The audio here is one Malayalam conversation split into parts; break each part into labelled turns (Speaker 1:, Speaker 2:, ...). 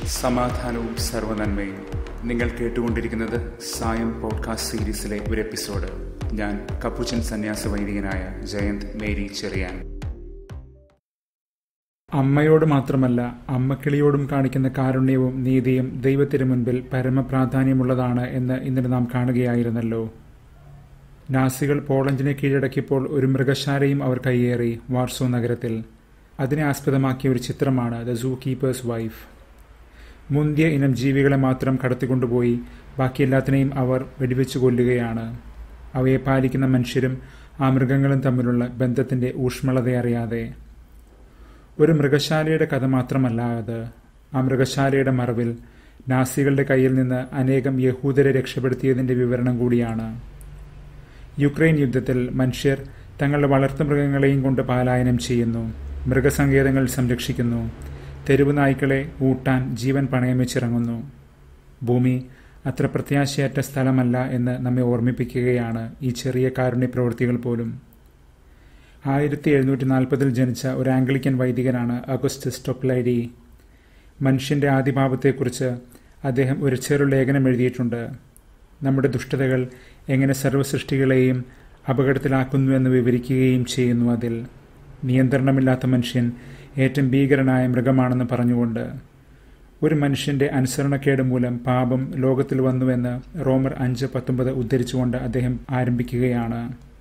Speaker 1: സമാധാനവും സർവനന്മയും നിങ്ങൾ കേട്ടുകൊണ്ടിരിക്കുന്നത് സായം പോഡ്കാസ്റ്റ് സീരീസിലെ ഒരു എപ്പിസോഡ് ഞാൻ കപ്പുച്ചൻ സന്യാസ വൈദികനായ ജയന്ത് മേരി ചെറിയാൻ
Speaker 2: അമ്മയോട് മാത്രമല്ല അമ്മക്കിളിയോടും കാണിക്കുന്ന കാരുണ്യവും നീതിയും ദൈവത്തിനു മുൻപിൽ പരമപ്രാധാന്യമുള്ളതാണ് എന്ന് ഇന്നലെ നാം കാണുകയായിരുന്നല്ലോ നാസികൾ പോളണ്ടിനെ കീഴടക്കിയപ്പോൾ ഒരു മൃഗശാലയും അവർ കയ്യേറി വാർസോ നഗരത്തിൽ അതിനെ ആസ്പദമാക്കിയ ഒരു ചിത്രമാണ് ദ സൂ കീപ്പേഴ്സ് വൈഫ് മുന്തിയ ഇനം ജീവികളെ മാത്രം കടത്തിക്കൊണ്ടുപോയി ബാക്കി എല്ലാത്തിനെയും അവർ വെടിവെച്ച് കൊല്ലുകയാണ് അവയെ പാലിക്കുന്ന മനുഷ്യരും ആ മൃഗങ്ങളും തമ്മിലുള്ള ബന്ധത്തിന്റെ ഊഷ്മളതയറിയാതെ ഒരു മൃഗശാലയുടെ കഥ മാത്രമല്ല അത് ആ മൃഗശാലയുടെ മറവിൽ നാസികളുടെ കയ്യിൽ നിന്ന് അനേകം യഹൂദരെ രക്ഷപ്പെടുത്തിയതിന്റെ വിവരണം കൂടിയാണ് യുക്രൈൻ യുദ്ധത്തിൽ മനുഷ്യർ തങ്ങളുടെ വളർത്തുമൃഗങ്ങളെയും കൊണ്ട് പാലായനം ചെയ്യുന്നു മൃഗസങ്കേതങ്ങൾ സംരക്ഷിക്കുന്നു തെരുവ് നായ്ക്കളെ ഊട്ടാൻ ജീവൻ പണയം വെച്ചിറങ്ങുന്നു ഭൂമി അത്ര പ്രത്യാശയറ്റ സ്ഥലമല്ല എന്ന് നമ്മെ ഓർമ്മിപ്പിക്കുകയാണ് ഈ ചെറിയ കാരുണ്യ പ്രവൃത്തികൾ പോലും ആയിരത്തി എഴുന്നൂറ്റി നാൽപ്പതിൽ ജനിച്ച ഒരു ആംഗ്ലിക്കൻ വൈദികനാണ് അഗസ്റ്റസ് ടൊപ്ലൈഡി മനുഷ്യന്റെ ആദിഭാവത്തെക്കുറിച്ച് അദ്ദേഹം ഒരു ചെറു ലേഖനം എഴുതിയിട്ടുണ്ട് നമ്മുടെ ദുഷ്ടതകൾ എങ്ങനെ സർവ്വസൃഷ്ടികളെയും അപകടത്തിലാക്കുന്നുവെന്ന് വിവരിക്കുകയും ചെയ്യുന്നു അതിൽ നിയന്ത്രണമില്ലാത്ത മനുഷ്യൻ ഏറ്റവും ഭീകരനായ മൃഗമാണെന്ന് പറഞ്ഞുകൊണ്ട് ഒരു മനുഷ്യന്റെ അനുസരണക്കേട് മൂലം പാപം ലോകത്തിൽ വന്നുവെന്ന് റോമർ അഞ്ച് പത്തൊമ്പത് ഉദ്ധരിച്ചുകൊണ്ട് അദ്ദേഹം ആരംഭിക്കുകയാണ്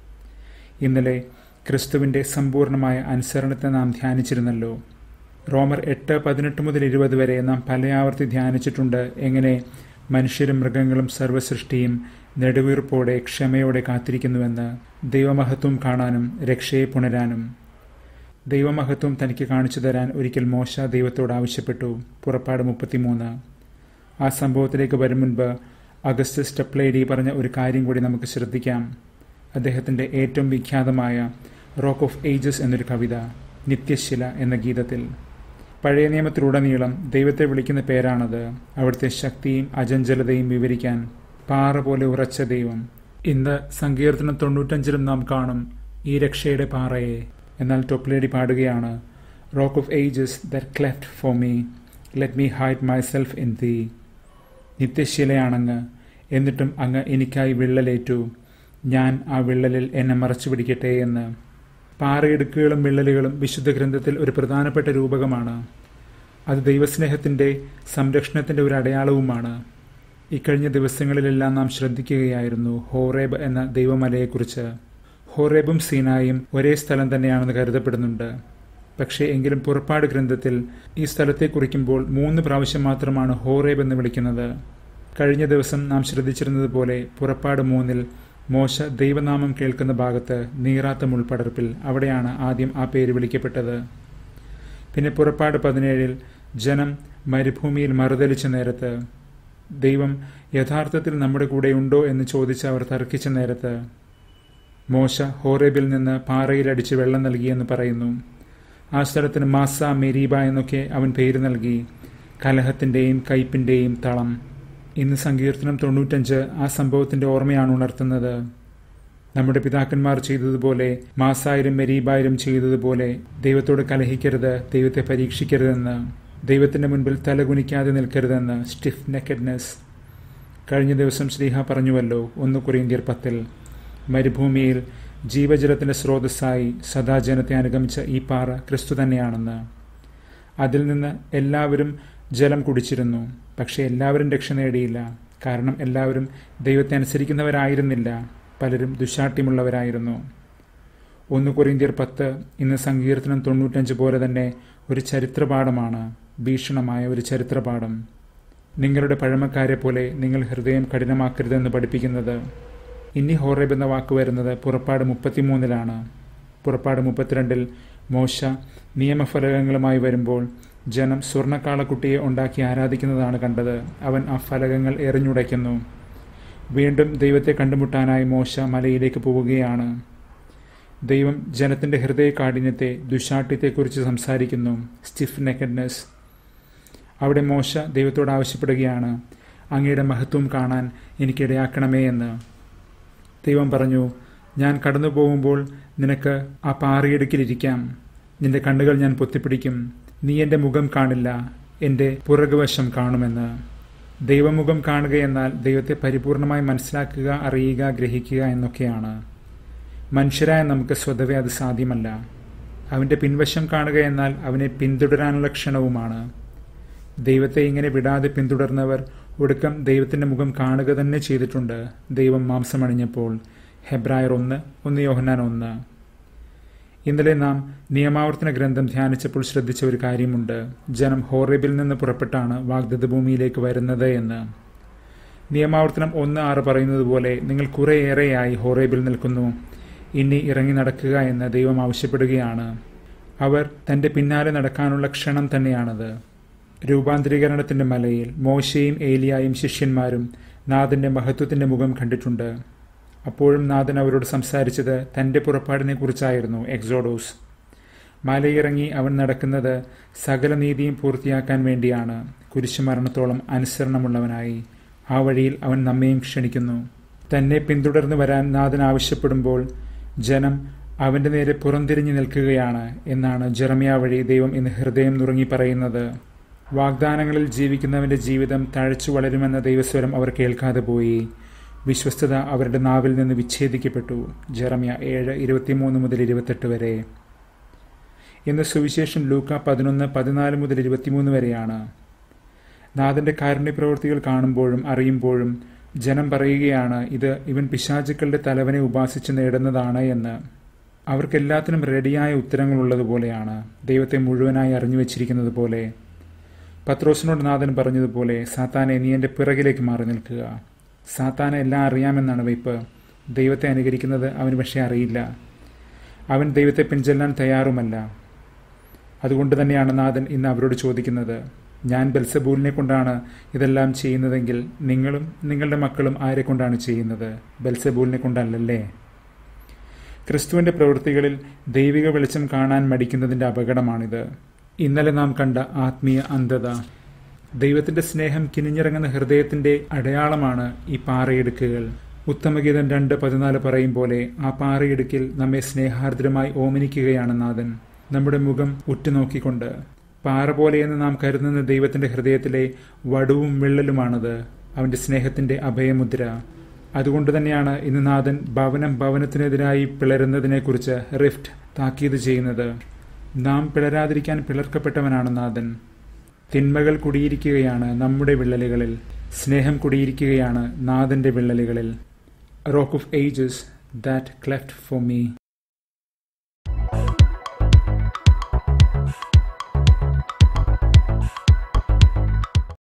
Speaker 2: ഇന്നലെ ക്രിസ്തുവിന്റെ സമ്പൂർണമായ അനുസരണത്തെ നാം ധ്യാനിച്ചിരുന്നല്ലോ റോമർ എട്ട് പതിനെട്ട് മുതൽ ഇരുപത് വരെ നാം പലയാവർത്തി ധ്യാനിച്ചിട്ടുണ്ട് എങ്ങനെ മനുഷ്യരും മൃഗങ്ങളും സർവസൃഷ്ടിയും നെടുവീർപ്പോടെ ക്ഷമയോടെ കാത്തിരിക്കുന്നുവെന്ന് ദൈവമഹത്വം കാണാനും രക്ഷയെ പുണരാനും ദൈവമഹത്വം തനിക്ക് കാണിച്ചു തരാൻ ഒരിക്കൽ മോശ ദൈവത്തോട് ആവശ്യപ്പെട്ടു പുറപ്പാട് മുപ്പത്തിമൂന്ന് ആ സംഭവത്തിലേക്ക് വരും മുൻപ് അഗസ്റ്റസ് സ്റ്റെപ്ലേഡി പറഞ്ഞ ഒരു കാര്യം കൂടി നമുക്ക് ശ്രദ്ധിക്കാം അദ്ദേഹത്തിന്റെ ഏറ്റവും വിഖ്യാതമായ റോക്ക് ഓഫ് ഏജസ് എന്നൊരു കവിത നിത്യശില എന്ന ഗീതത്തിൽ പഴയ നിയമത്തിലുടനീളം ദൈവത്തെ വിളിക്കുന്ന പേരാണത് അവിടുത്തെ ശക്തിയും അജഞ്ചലതയും വിവരിക്കാൻ പാറ പോലെ ഉറച്ച ദൈവം ഇന്ന് സങ്കീർത്തനം തൊണ്ണൂറ്റഞ്ചിലും നാം കാണും ഈ രക്ഷയുടെ പാറയെ എന്നാൽ ടൊപ്ലേഡി പാടുകയാണ് rock of ages that cleft for me let me hide myself in thee നിത്യശിലയാണങ്ങ് എന്നിട്ടും അങ്ങ് എനിക്കായി വിള്ളലേറ്റു ഞാൻ ആ വിള്ളലിൽ എന്നെ മറച്ചു പിടിക്കട്ടെ എന്ന് പാറയിടുക്കുകളും വിള്ളലുകളും വിശുദ്ധ ഗ്രന്ഥത്തിൽ ഒരു പ്രധാനപ്പെട്ട രൂപകമാണ് അത് ദൈവസ്നേഹത്തിന്റെ സംരക്ഷണത്തിന്റെ ഒരു അടയാളവുമാണ് ഇക്കഴിഞ്ഞ ദിവസങ്ങളിലെല്ലാം നാം ശ്രദ്ധിക്കുകയായിരുന്നു ഹോറേബ് എന്ന ദൈവമലയെക്കുറിച്ച് ഹോറേബും സീനായും ഒരേ സ്ഥലം തന്നെയാണെന്ന് കരുതപ്പെടുന്നുണ്ട് പക്ഷേ എങ്കിലും പുറപ്പാട് ഗ്രന്ഥത്തിൽ ഈ സ്ഥലത്തെ കുറിക്കുമ്പോൾ മൂന്ന് പ്രാവശ്യം മാത്രമാണ് ഹോറേബ് എന്ന് വിളിക്കുന്നത് കഴിഞ്ഞ ദിവസം നാം ശ്രദ്ധിച്ചിരുന്നത് പോലെ പുറപ്പാട് മൂന്നിൽ മോശ ദൈവനാമം കേൾക്കുന്ന ഭാഗത്ത് നീറാത്ത മുൾപടർപ്പിൽ അവിടെയാണ് ആദ്യം ആ പേര് വിളിക്കപ്പെട്ടത് പിന്നെ പുറപ്പാട് പതിനേഴിൽ ജനം മരുഭൂമിയിൽ മറുതലിച്ച നേരത്ത് ദൈവം യഥാർത്ഥത്തിൽ നമ്മുടെ കൂടെ ഉണ്ടോ എന്ന് ചോദിച്ച് അവർ തർക്കിച്ച നേരത്ത് മോശ ഹോറേബിൽ നിന്ന് പാറയിലടിച്ച് വെള്ളം നൽകിയെന്ന് പറയുന്നു ആ സ്ഥലത്തിന് മാസ മെരീബ എന്നൊക്കെ അവൻ പേര് നൽകി കലഹത്തിന്റെയും കയ്പിന്റെയും തളം ഇന്ന് സങ്കീർത്തനം തൊണ്ണൂറ്റഞ്ച് ആ സംഭവത്തിന്റെ ഓർമ്മയാണ് ഉണർത്തുന്നത് നമ്മുടെ പിതാക്കന്മാർ ചെയ്തതുപോലെ മാസായാലും മെരീബായാലും ചെയ്തതുപോലെ ദൈവത്തോട് കലഹിക്കരുത് ദൈവത്തെ പരീക്ഷിക്കരുതെന്ന് ദൈവത്തിന്റെ മുൻപിൽ തലകുനിക്കാതെ നിൽക്കരുതെന്ന് സ്റ്റിഫ് നെക്കഡ്നെസ് കഴിഞ്ഞ ദിവസം ശ്രീഹ പറഞ്ഞുവല്ലോ ഒന്ന് കുറിയന്തിയർ പത്തിൽ മരുഭൂമിയിൽ ജീവജലത്തിന്റെ സ്രോതസ്സായി സദാ ജനത്തെ അനുഗമിച്ച ഈ പാറ ക്രിസ്തു തന്നെയാണെന്ന് അതിൽ നിന്ന് എല്ലാവരും ജലം കുടിച്ചിരുന്നു പക്ഷെ എല്ലാവരും രക്ഷ നേടിയില്ല കാരണം എല്ലാവരും ദൈവത്തെ അനുസരിക്കുന്നവരായിരുന്നില്ല പലരും ദുശാഠ്യമുള്ളവരായിരുന്നു ഒന്ന് കൊറിന്തിയർ പത്ത് ഇന്ന് സങ്കീർത്തനം തൊണ്ണൂറ്റഞ്ച് പോലെ തന്നെ ഒരു ചരിത്രപാഠമാണ് ഭീഷണമായ ഒരു ചരിത്രപാഠം നിങ്ങളുടെ പഴമക്കാരെ പോലെ നിങ്ങൾ ഹൃദയം കഠിനമാക്കരുതെന്ന് പഠിപ്പിക്കുന്നത് ഇനി ഹോറേബ് എന്ന വാക്ക് വരുന്നത് പുറപ്പാട് മുപ്പത്തിമൂന്നിലാണ് പുറപ്പാട് മുപ്പത്തിരണ്ടിൽ മോശ നിയമഫലകങ്ങളുമായി വരുമ്പോൾ ജനം സ്വർണ്ണക്കാളക്കുട്ടിയെ ഉണ്ടാക്കി ആരാധിക്കുന്നതാണ് കണ്ടത് അവൻ ആ ഫലകങ്ങൾ എറിഞ്ഞുടയ്ക്കുന്നു വീണ്ടും ദൈവത്തെ കണ്ടുമുട്ടാനായി മോശ മലയിലേക്ക് പോവുകയാണ് ദൈവം ജനത്തിന്റെ ഹൃദയ കാഠിന്യത്തെ ദുശാഠ്യത്തെക്കുറിച്ച് സംസാരിക്കുന്നു സ്റ്റിഫ് നെക്കഡ്നെസ് അവിടെ മോശ ദൈവത്തോട് ആവശ്യപ്പെടുകയാണ് അങ്ങയുടെ മഹത്വം കാണാൻ എനിക്കിടയാക്കണമേ എന്ന് ദൈവം പറഞ്ഞു ഞാൻ കടന്നു പോകുമ്പോൾ നിനക്ക് ആ പാറയിടുക്കിലിരിക്കാം നിന്റെ കണ്ണുകൾ ഞാൻ പൊത്തിപ്പിടിക്കും നീ എൻ്റെ മുഖം കാണില്ല എൻ്റെ പുറകുവശം കാണുമെന്ന് ദൈവമുഖം കാണുക എന്നാൽ ദൈവത്തെ പരിപൂർണമായി മനസ്സിലാക്കുക അറിയുക ഗ്രഹിക്കുക എന്നൊക്കെയാണ് മനുഷ്യരായ നമുക്ക് സ്വതവേ അത് സാധ്യമല്ല അവൻ്റെ പിൻവശം കാണുക എന്നാൽ അവനെ പിന്തുടരാനുള്ള ക്ഷണവുമാണ് ദൈവത്തെ ഇങ്ങനെ വിടാതെ പിന്തുടർന്നവർ ഒടുക്കം ദൈവത്തിൻ്റെ മുഖം കാണുക തന്നെ ചെയ്തിട്ടുണ്ട് ദൈവം മാംസമണിഞ്ഞപ്പോൾ ഹെബ്രായർ ഒന്ന് ഒന്ന് യോഹന്നാൻ ഒന്ന് ഇന്നലെ നാം നിയമാവർത്തന ഗ്രന്ഥം ധ്യാനിച്ചപ്പോൾ ശ്രദ്ധിച്ച ഒരു കാര്യമുണ്ട് ജനം ഹോറേബിൽ നിന്ന് പുറപ്പെട്ടാണ് വാഗ്ദത്ത ഭൂമിയിലേക്ക് വരുന്നത് എന്ന് നിയമാവർത്തനം ഒന്ന് ആറ് പറയുന്നത് പോലെ നിങ്ങൾ കുറേയേറെയായി ഹോറേബിൽ നിൽക്കുന്നു ഇനി ഇറങ്ങി നടക്കുക എന്ന് ദൈവം ആവശ്യപ്പെടുകയാണ് അവർ തൻ്റെ പിന്നാലെ നടക്കാനുള്ള ക്ഷണം തന്നെയാണത് രൂപാന്തരീകരണത്തിന്റെ മലയിൽ മോശയും ഏലിയായും ശിഷ്യന്മാരും നാഥന്റെ മഹത്വത്തിന്റെ മുഖം കണ്ടിട്ടുണ്ട് അപ്പോഴും നാഥൻ അവരോട് സംസാരിച്ചത് തന്റെ പുറപ്പാടിനെ കുറിച്ചായിരുന്നു എക്സോഡോസ് മലയിറങ്ങി അവൻ നടക്കുന്നത് സകല നീതിയും പൂർത്തിയാക്കാൻ വേണ്ടിയാണ് കുരിശുമരണത്തോളം അനുസരണമുള്ളവനായി ആ വഴിയിൽ അവൻ നമ്മയും ക്ഷണിക്കുന്നു തന്നെ പിന്തുടർന്നു വരാൻ നാഥൻ ആവശ്യപ്പെടുമ്പോൾ ജനം അവന്റെ നേരെ പുറംതിരിഞ്ഞു നിൽക്കുകയാണ് എന്നാണ് ജെറമിയ വഴി ദൈവം ഇന്ന് ഹൃദയം നുറുങ്ങി പറയുന്നത് വാഗ്ദാനങ്ങളിൽ ജീവിക്കുന്നവന്റെ ജീവിതം തഴച്ചു വളരുമെന്ന ദൈവസ്വരം അവർ കേൾക്കാതെ പോയി വിശ്വസ്തത അവരുടെ നാവിൽ നിന്ന് വിച്ഛേദിക്കപ്പെട്ടു ജെറമിയ ഏഴ് ഇരുപത്തിമൂന്ന് മുതൽ ഇരുപത്തെട്ട് വരെ ഇന്ന് സുവിശേഷം ലൂക്ക പതിനൊന്ന് പതിനാല് മുതൽ ഇരുപത്തിമൂന്ന് വരെയാണ് നാഥന്റെ കാരുണ്യപ്രവൃത്തികൾ കാണുമ്പോഴും അറിയുമ്പോഴും ജനം പറയുകയാണ് ഇത് ഇവൻ പിശാചുക്കളുടെ തലവനെ ഉപാസിച്ച് നേടുന്നതാണ് എന്ന് അവർക്കെല്ലാത്തിനും റെഡിയായ ഉത്തരങ്ങളുള്ളതുപോലെയാണ് ദൈവത്തെ മുഴുവനായി അറിഞ്ഞു വച്ചിരിക്കുന്നത് പോലെ പത്രോസിനോട് നാഥൻ പറഞ്ഞതുപോലെ സാത്താനെ നീ എൻ്റെ പിറകിലേക്ക് മാറി നിൽക്കുക സാത്താനെ എല്ലാം അറിയാമെന്നാണ് വയ്പ് ദൈവത്തെ അനുകരിക്കുന്നത് അവന് പക്ഷേ അറിയില്ല അവൻ ദൈവത്തെ പിൻചെല്ലാൻ തയ്യാറുമല്ല അതുകൊണ്ട് തന്നെയാണ് നാഥൻ ഇന്ന് അവരോട് ചോദിക്കുന്നത് ഞാൻ ബെൽസബൂലിനെ കൊണ്ടാണ് ഇതെല്ലാം ചെയ്യുന്നതെങ്കിൽ നിങ്ങളും നിങ്ങളുടെ മക്കളും ആരെ കൊണ്ടാണ് ചെയ്യുന്നത് ബെൽസബൂലിനെ കൊണ്ടല്ലല്ലേ ക്രിസ്തുവിന്റെ പ്രവൃത്തികളിൽ ദൈവിക വെളിച്ചം കാണാൻ മടിക്കുന്നതിന്റെ അപകടമാണിത് ഇന്നലെ നാം കണ്ട ആത്മീയ അന്ധത ദൈവത്തിന്റെ സ്നേഹം കിനിഞ്ഞിറങ്ങുന്ന ഹൃദയത്തിന്റെ അടയാളമാണ് ഈ പാറയിടുക്കുകൾ ഉത്തമഗീതം രണ്ട് പതിനാല് പറയും പോലെ ആ പാറയിടുക്കിൽ നമ്മെ സ്നേഹാർദ്രമായി ഓമനിക്കുകയാണ് നാഥൻ നമ്മുടെ മുഖം ഉറ്റുനോക്കിക്കൊണ്ട് പാറ പോലെയെന്ന് നാം കരുതുന്ന ദൈവത്തിന്റെ ഹൃദയത്തിലെ വടുവും വിള്ളലുമാണത് അവന്റെ സ്നേഹത്തിന്റെ അഭയമുദ്ര അതുകൊണ്ട് തന്നെയാണ് ഇന്ന് നാഥൻ ഭവനം ഭവനത്തിനെതിരായി പിളരുന്നതിനെക്കുറിച്ച് റിഫ്റ്റ് താക്കീത് ചെയ്യുന്നത് നാം പിളരാതിരിക്കാൻ പിളർക്കപ്പെട്ടവനാണ് നാഥൻ തിന്മകൾ കുടിയിരിക്കുകയാണ് നമ്മുടെ വിള്ളലുകളിൽ സ്നേഹം കുടിയിരിക്കുകയാണ് നാഥന്റെ വിള്ളലുകളിൽ rock of ages that cleft for me